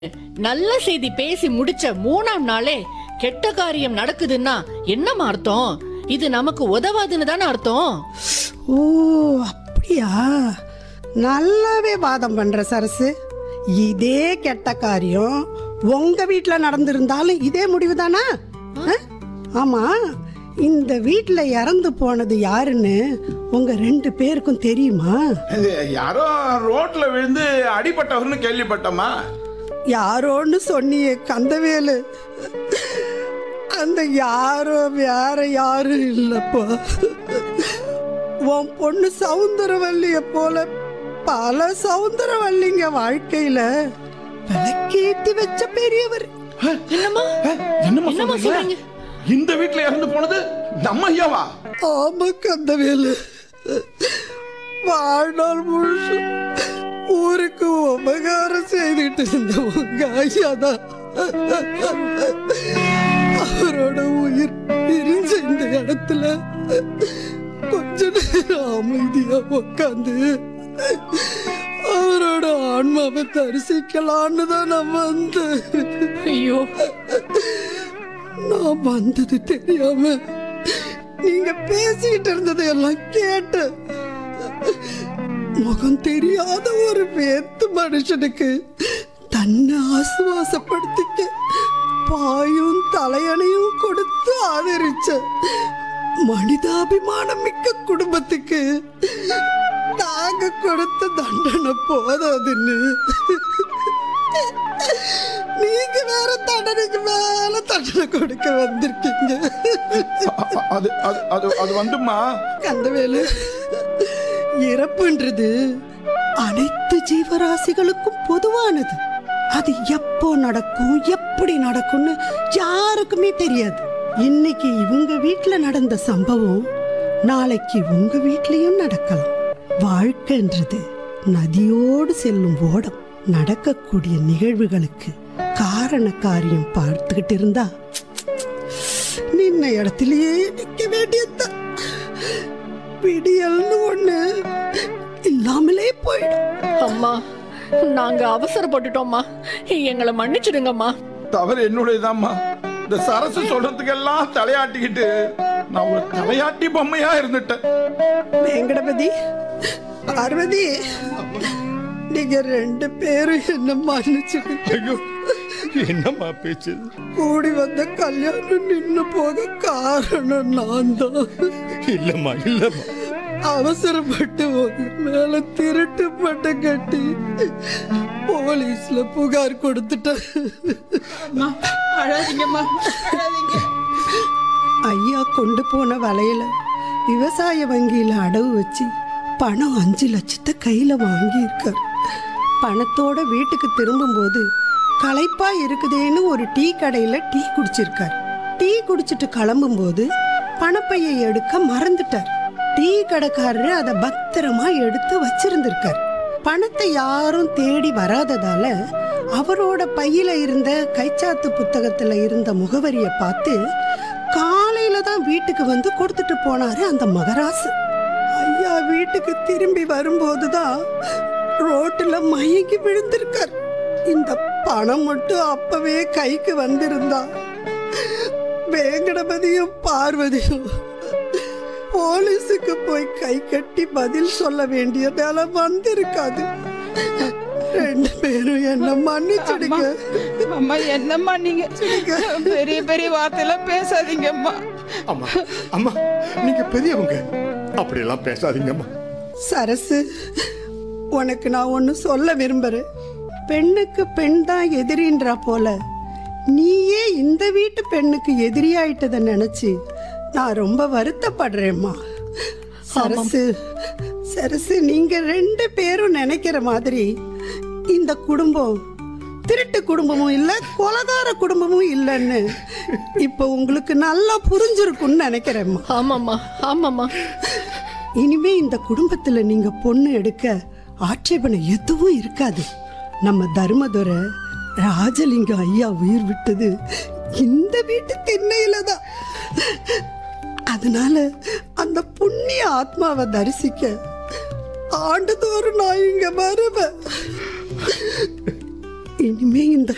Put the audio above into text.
நல்ல செய்தி பேசி முடிச்ச மூணாம் நாளே கெட்ட காரியம் நடக்குதுன்னா என்னம்மா அர்த்தம் இது நமக்கு உதவாதுன்னு தானே அர்த்தம் ஓ அப்படியா நல்லாவே வாதம் பண்ற சரசு இதே கெட்ட காரியம் உங்க வீட்ல நடந்திருந்தாலும் இதே முடிவு தானா ஆமா இந்த வீட்ல இறந்து போனது யாருன்னு உங்க ரெண்டு பேருக்கும் தெரியுமா இது யாரோ ரோட்ல விழுந்து அடிபட்டவர்னு கேள்விப்பட்டோமா யாரோன்னு சொன்னியே கந்தவேலு அந்த யாரோ வேற யாரும் இல்லப்பா உன் பொண்ணு சவுந்தரவல்லிய போல பல சவுந்தரவல்லிங்க வாழ்க்கையில விளக்கேத்தி வச்ச பெரியவர் என்னம்மா என்னம்மா என்னம்மா சொல்றீங்க சொல்றீங்க இந்த வீட்ல இறந்து போனது நம்ம ஐயாவா ஆமா கந்தவேலு வாழ்நாள் முழுசு ஊருக்கு உபகாரம் செய்துட்டு இருந்த உங்க ஐயாதான் அவரோட உயிர் பிரிஞ்ச இந்த இடத்துல கொஞ்ச நேரம் அமைதியா உட்காந்து அவரோட ஆன்மாவை தரிசிக்கலான்னு தான் நான் வந்தேன் ஐயோ நான் வந்தது தெரியாம நீங்க பேசிட்டு இருந்ததை எல்லாம் கேட்டு முகம் தெரியாத ஒரு வேத்து மனுஷனுக்கு தன்னை ஆசுவாசப்படுத்திக்க பாயும் தலையணையும் கொடுத்து ஆதரிச்ச மனிதாபிமானம் மிக்க குடும்பத்துக்கு நாங்க கொடுத்த தண்டனை போதாதுன்னு நீங்க வேற தண்டனைக்கு மேல தண்டனை கொடுக்க வந்திருக்கீங்க அ- அ- அது அது அது அது வந்துமா கந்தவேலு இறப்புன்றது அனைத்து ஜீவராசிகளுக்கும் பொதுவானது அது எப்போ நடக்கும் எப்படி நடக்கும்னு யாருக்குமே தெரியாது இன்னைக்கு இவங்க வீட்ல நடந்த சம்பவம் நாளைக்கு உங்க வீட்லயும் நடக்கலாம் வாழ்க்கைன்றது நதியோடு செல்லும் ஓடம் நடக்கக்கூடிய நிகழ்வுகளுக்கு காரண காரியம் பார்த்துக்கிட்டு இருந்தா நின்ன இடத்திலேயே நிக்க வேண்டியதுதான் விடியல்னு ஒண்ணு இல்லாமலே போயிடும் அம்மா நாங்க அவசரப்பட்டுட்டோம்மா எங்களை மன்னிச்சிடுங்கம்மா தவறு என்னுடையதாம்மா இந்த சரசு சொல்றதுக்கெல்லாம் தலையாட்டிக்கிட்டு நான் ஒரு தலையாட்டி பொம்மையா இருந்துட்டேன் வெங்கடபதி பார்வதி நீங்க ரெண்டு பேரும் என்ன மன்னிச்சிடுங்க ஐயோ என்னம்மா பேச்சு கூடி வந்த கல்யாணம் நின்னு போக காரணம் நான் தான் இல்லம்மா இல்லம்மா அவசரப்பட்டு உங்க மேல திருட்டு பட்டம் கட்டி போலீஸ்ல புகார் கொடுத்துட்டேன் ஐயா கொண்டு போன வலையில விவசாய வங்கியில அடவு வச்சு பணம் அஞ்சு லட்சத்தை கையில வாங்கியிருக்கார் பணத்தோட வீட்டுக்கு திரும்பும்போது களைப்பா இருக்குதேன்னு ஒரு டீ கடையில டீ குடிச்சிருக்கார் டீ குடிச்சிட்டு கிளம்பும்போது பணப்பையை எடுக்க மறந்துட்டார் டீ கடைக்காரரு அதை பத்திரமா எடுத்து வச்சிருந்திருக்கார் பணத்தை யாரும் தேடி வராததால அவரோட பையில இருந்த கைச்சாத்து புத்தகத்துல இருந்த முகவரியை பார்த்து காலையில தான் வீட்டுக்கு வந்து கொடுத்துட்டு போனாரு அந்த மகராசு ஐயா வீட்டுக்கு திரும்பி வரும்போதுதான் ரோட்டுல மயங்கி விழுந்திருக்கார் இந்த பணம் மட்டும் அப்பவே கைக்கு வந்திருந்தா வேங்கடபதியும் பார்வதியும் போலீஸுக்கு போய் கை கட்டி பதில் சொல்ல வேண்டிய நிலை வந்திருக்காது ரெண்டு பேரும் என்ன மன்னிச்சிடுங்க அம்மா என்னம்மா நீங்க பெரிய பெரிய வார்த்தையெல்லாம் பேசாதீங்கம்மா அம்மா அம்மா நீங்க பெரியவங்க அப்படியெல்லாம் பேசாதீங்கம்மா சரசு உனக்கு நான் ஒன்று சொல்ல விரும்புறேன் பெண்ணுக்கு பெண் தான் எதிரின்றா போல நீயே இந்த வீட்டு பெண்ணுக்கு எதிரியாயிட்டதை நினைச்சு நான் ரொம்ப வருத்தப்படுறேம்மா சரசு சரசு நீங்க ரெண்டு பேரும் நினைக்கிற மாதிரி இந்த குடும்பம் திருட்டு குடும்பமும் இல்ல கொலகார குடும்பமும் இல்லைன்னு இப்போ உங்களுக்கு நல்லா புரிஞ்சிருக்கும்னு நினைக்கிறேம்மா ஆமாம்மா ஆமாம்மா இனிமே இந்த குடும்பத்துல நீங்க பொண்ணு எடுக்க ஆட்சேபனை எதுவும் இருக்காது நம்ம தர்மதுரை ராஜலிங்கம் ஐயா உயிர் விட்டது இந்த வீட்டு திண்ணையில தான் அதனால அந்த புண்ணிய ஆத்மாவை தரிசிக்க ஆண்டுதோறும் நான் இங்க வருவேன் இனிமே இந்த